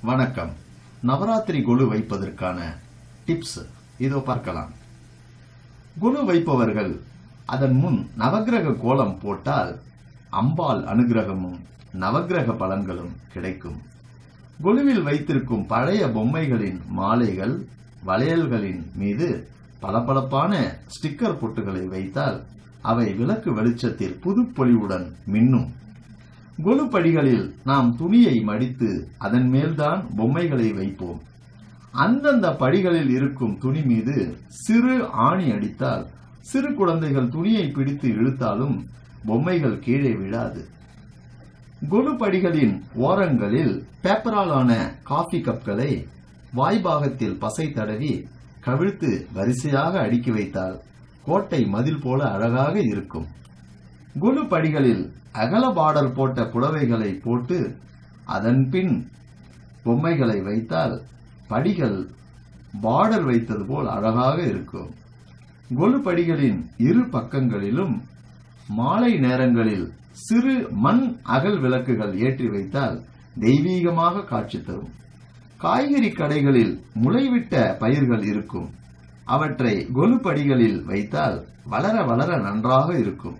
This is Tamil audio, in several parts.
வணக்கம் நவராத்திரி கொலு வைப்பதற்கான டிப்ஸ் இதோ பார்க்கலாம் குழு வைப்பவர்கள் அதன் முன் நவக்கிரக கோலம் போட்டால் அம்பாள் அனுகிரகமும் நவக்கிரக பலன்களும் கிடைக்கும் குழுவில் வைத்திருக்கும் பழைய பொம்மைகளின் மாலைகள் வளையல்களின் மீது பளபளப்பான ஸ்டிக்கர் பொட்டுகளை வைத்தால் அவை விளக்கு வெளிச்சத்தில் புதுப்பொலிவுடன் மின்னும் கொலு படிகளில் நாம் துணியை மடித்து அதன் மேல்தான் பொம்மைகளை வைப்போம் அந்தந்த படிகளில் இருக்கும் துணி மீது சிறு ஆணி அடித்தால் சிறு குழந்தைகள் துணியை பிடித்து இழுத்தாலும் பொம்மைகள் கீழே விழாது கொலு படிகளின் ஓரங்களில் பேப்பராலான காஃபி கப்களை வாய்பாகத்தில் பசை தடவி கவிழ்த்து வரிசையாக அடுக்கி வைத்தால் கோட்டை மதில் போல அழகாக இருக்கும் குலு படிகளில் அகல பார்டர் போட்ட புடவைகளை போட்டு அதன் பின் பொம்மைகளை வைத்தால் படிகள் பார்டர் வைத்தது போல் அழகாக இருக்கும் கொலு படிகளின் இரு பக்கங்களிலும் மாலை நேரங்களில் சிறு மண் அகல் விளக்குகள் ஏற்றி வைத்தால் தெய்வீகமாக காட்சி தரும் காய்கறி கடைகளில் முளைவிட்ட பயிர்கள் இருக்கும் அவற்றை கொலு படிகளில் வைத்தால் வளர வளர நன்றாக இருக்கும்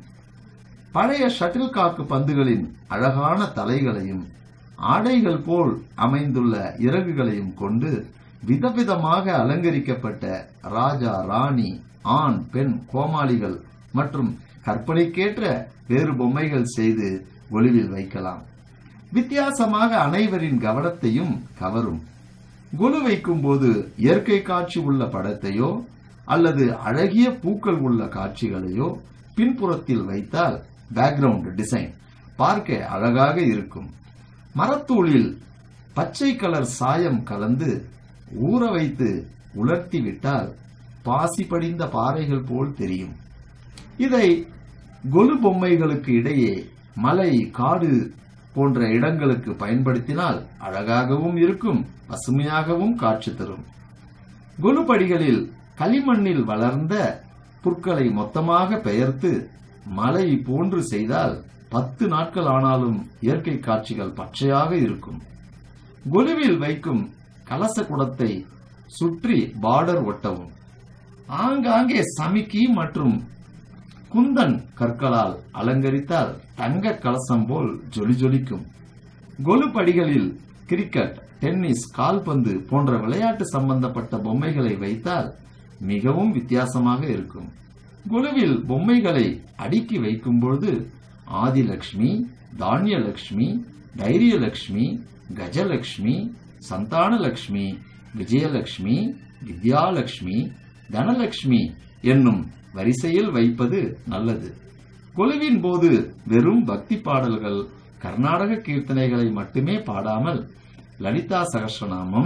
பழைய ஷட்டில் காக்கு பந்துகளின் அழகான தலைகளையும் ஆடைகள் போல் அமைந்துள்ள இறகுகளையும் கொண்டு விதவிதமாக அலங்கரிக்கப்பட்ட ராஜா ராணி ஆண் பெண் கோமாளிகள் மற்றும் கற்பனைக்கேற்ற வேறு பொம்மைகள் செய்து ஒளிவில் வைக்கலாம் வித்தியாசமாக அனைவரின் கவனத்தையும் கவரும் குலு வைக்கும் போது இயற்கை காட்சி உள்ள படத்தையோ அல்லது அழகிய பூக்கள் உள்ள காட்சிகளையோ பின்புறத்தில் வைத்தால் பேக்ரவுண்ட் டிசைன் பார்க்க அழகாக இருக்கும் மரத்தூளில் பச்சை கலர் சாயம் கலந்து ஊற வைத்து உலர்த்தி விட்டால் பாசி படிந்த பாறைகள் போல் தெரியும் இதை கொலு பொம்மைகளுக்கு இடையே மலை காடு போன்ற இடங்களுக்கு பயன்படுத்தினால் அழகாகவும் இருக்கும் பசுமையாகவும் காட்சி தரும் கொலு படிகளில் களிமண்ணில் வளர்ந்த புற்களை மொத்தமாக பெயர்த்து மலை போன்று செய்தால் பத்து நாட்கள் ஆனாலும் இயற்கை காட்சிகள் பச்சையாக இருக்கும் கொலுவில் வைக்கும் கலச குடத்தை சுற்றி பார்டர் ஒட்டவும் ஆங்காங்கே சமிக்கி மற்றும் குந்தன் கற்களால் அலங்கரித்தால் தங்க கலசம் போல் ஜொலி ஜொலிக்கும் கொலு படிகளில் கிரிக்கெட் டென்னிஸ் கால்பந்து போன்ற விளையாட்டு சம்பந்தப்பட்ட பொம்மைகளை வைத்தால் மிகவும் வித்தியாசமாக இருக்கும் குழுவில் பொம்மைகளை அடுக்கி வைக்கும் பொழுது ஆதிலட்சுமி தானியலட்சுமி தைரியலட்சுமி கஜலட்சுமி சந்தானலட்சுமி விஜயலட்சுமி வித்யாலட்சுமி தனலட்சுமி என்னும் வரிசையில் வைப்பது நல்லது குழுவின் போது வெறும் பக்தி பாடல்கள் கர்நாடக கீர்த்தனைகளை மட்டுமே பாடாமல் லலிதா சகஸ்ரநாமம்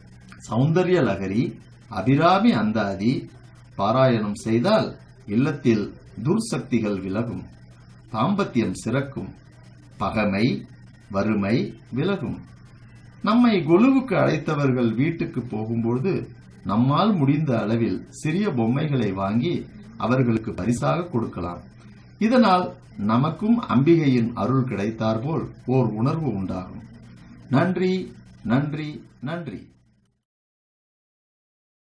சௌந்தர்ய லகரி அபிராமி அந்தாதி பாராயணம் செய்தால் இல்லத்தில் துர்சக்திகள் விலகும் தாம்பத்தியம் சிறக்கும் பகமை வறுமை விலகும் நம்மை கொலுவுக்கு அழைத்தவர்கள் வீட்டுக்கு போகும்போது நம்மால் முடிந்த அளவில் சிறிய பொம்மைகளை வாங்கி அவர்களுக்கு பரிசாக கொடுக்கலாம் இதனால் நமக்கும் அம்பிகையின் அருள் கிடைத்தாற்போல் ஓர் உணர்வு உண்டாகும் நன்றி நன்றி நன்றி